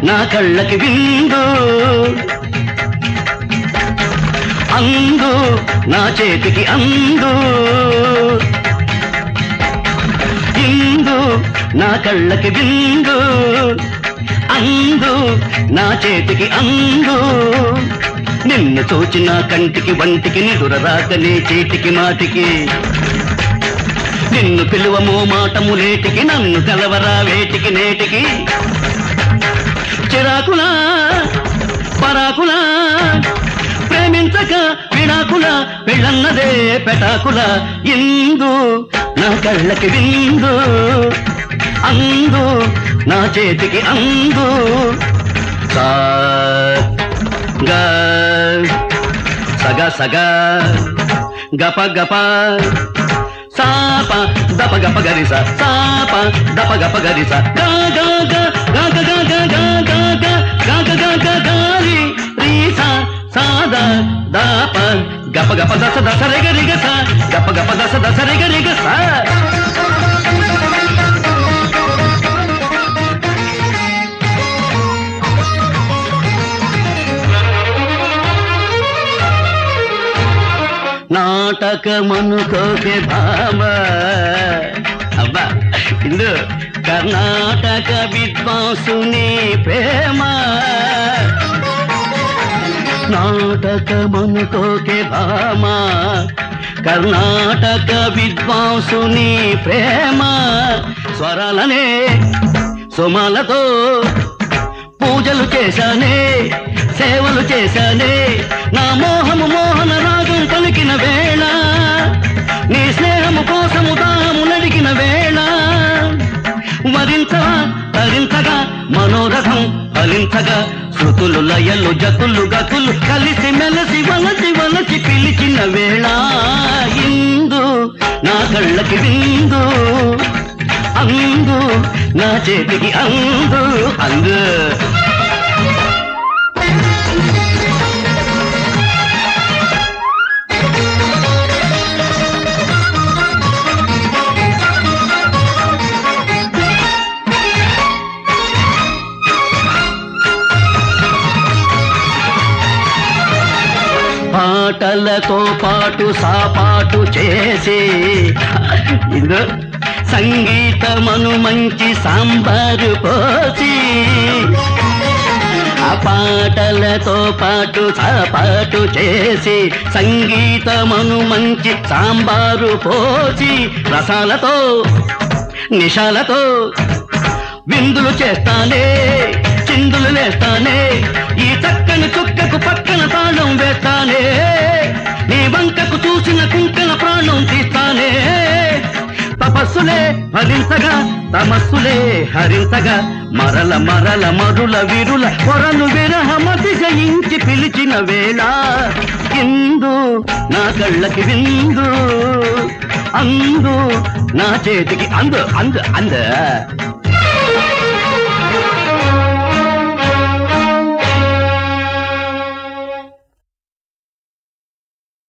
నా కళ్ళకి విందు అందు నా చేతికి అందు ఇందు నా కళ్ళకి విందు అందు నా చేతికి అందు నిన్ను చూచిన కంటికి వంటికి నిదుర రాకనే చేతికి మాటికి నిన్ను పిలువమో మాటము లేటికి నన్ను తెలవరా వేటికి నేటికి చిరాకులా పరాకులా ప్రేమించక విడాకుల పెళ్ళన్నదే పెటాకుల ఇందు నా కళ్ళకి విందు అందు నా చేతికి అందు సా గా సగ సగ గప గప సాప దప గప గరిస సాప దప గప గరిస గా గా గా గా గా గా గా గా గా గా గా గా గా గారి రీస సాద దాప గప గప దస దస రెగ రిగ స గప గప దస దస రెగ రిగ స నాటకమనుకోకే భామ అబ్బా ఇందు కర్ణాటక విద్వాంసుని ప్రేమ నాటకమనుకోకే భామ కర్ణాటక విద్వాంసుని ప్రేమ స్వరాలనే సుమాలతో పూజలు చేశానే సేవలు చేశానే నా మోహము మోహన రాగం పలికిన వేళ నీ స్నేహము కోసము దాము నడిగిన వేళ వరించగా తరించగా మనోరథం ఫలించగా శృతులు లయలు జతులు గతులు కలిసి మెలసి వలసి వలసి పిలిచిన వేళ ఇందు నా కళ్ళకి విందు అందు నా చేతికి అందు అందు పాటలతో పాటు సాపాటు చేసి ఇందు సంగీతమను మంచి సాంబారు పోసి ఆ పాటలతో పాటు సాపాటు చేసి సంగీతమను మంచి సాంబారు పోసి రసాలతో నిషాలతో విందులు చేస్తానే చిందులు వేస్తానే ఈ చక్కని చుక్కకు పక్కన తాళం వేస్తానే నీ వంకకు చూసిన కుంకల ప్రాణం తీస్తానే తపస్సులే ఫలించగా తమస్సులే హరించగా మరల మరల మరుల విరుల కొరలు విరహమతి జయించి పిలిచిన వేళ ఇందు నా కళ్ళకి విందు అందు నా చేతికి అందు అందు అందు